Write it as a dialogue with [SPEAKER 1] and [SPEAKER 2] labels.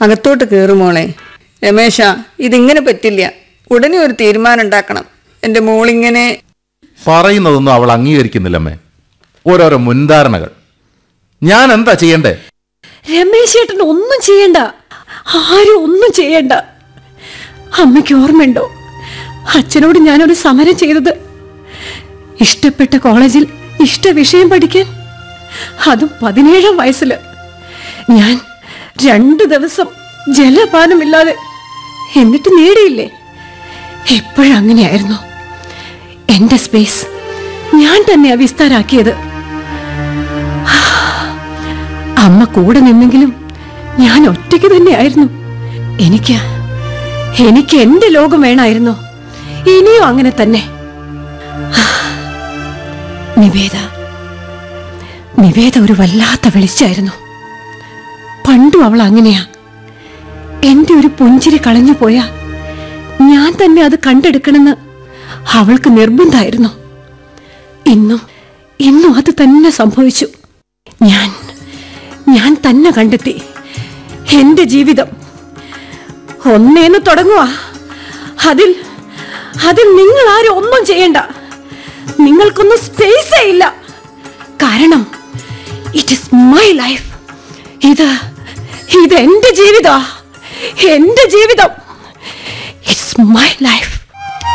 [SPEAKER 1] അകത്തോട്ട് കയറുമോളെ രമേശ ഇതിങ്ങനെ പറ്റില്ല ഉടനെ ഒരു തീരുമാനം ഉണ്ടാക്കണം എൻ്റെ മോളിങ്ങനെ
[SPEAKER 2] പറയുന്നതൊന്നും അവൾ അംഗീകരിക്കുന്നില്ലമ്മേ ഓരോരോ മുൻധാരണകൾ ഞാൻ എന്താ ചെയ്യണ്ടേ
[SPEAKER 3] രമേശ് ചേട്ടൻ ഒന്നും ചെയ്യണ്ട ആരും ഒന്നും ചെയ്യണ്ട അമ്മയ്ക്ക് ഓർമ്മയുണ്ടോ അച്ഛനോട് ഞാനൊരു സമരം ചെയ്തത് ഇഷ്ടപ്പെട്ട കോളേജിൽ ഇഷ്ട വിഷയം പഠിക്കാൻ അതും പതിനേഴാം വയസ്സില് ഞാൻ രണ്ടു ദിവസം ജലപാനമില്ലാതെ എന്നിട്ട് നേടിയില്ലേ എപ്പോഴും അങ്ങനെയായിരുന്നു എന്റെ സ്പേസ് ഞാൻ തന്നെയാ വിസ്താരാക്കിയത് അമ്മ കൂടെ നിന്നെങ്കിലും ഞാൻ ഒറ്റയ്ക്ക് തന്നെയായിരുന്നു എനിക്ക് എനിക്ക് എന്റെ ലോകം വേണമായിരുന്നു ഇനിയും അങ്ങനെ തന്നെ നിവേദ നിവേദ ഒരു വല്ലാത്ത വെളിച്ചായിരുന്നു പണ്ടും അവൾ അങ്ങനെയാ എന്റെ ഒരു പുഞ്ചിരി കളഞ്ഞു പോയാ ഞാൻ തന്നെ അത് കണ്ടെടുക്കണമെന്ന് അവൾക്ക് നിർബന്ധമായിരുന്നു ഇന്നും ഇന്നും അത് തന്നെ സംഭവിച്ചു ഞാൻ ഞാൻ തന്നെ കണ്ടെത്തി എന്റെ ജീവിതം ഒന്നേന്ന് തുടങ്ങുക അതിൽ അതിൽ നിങ്ങൾ ആരും ഒന്നും ചെയ്യണ്ട നിങ്ങൾക്കൊന്നും സ്പേസേ ഇല്ല കാരണം ഇറ്റ് ഇസ് മൈ ലൈഫ് ഇത് ഇത് എന്റെ ജീവിത എന്റെ ജീവിതം ഇറ്റ്സ് മൈ ലൈഫ്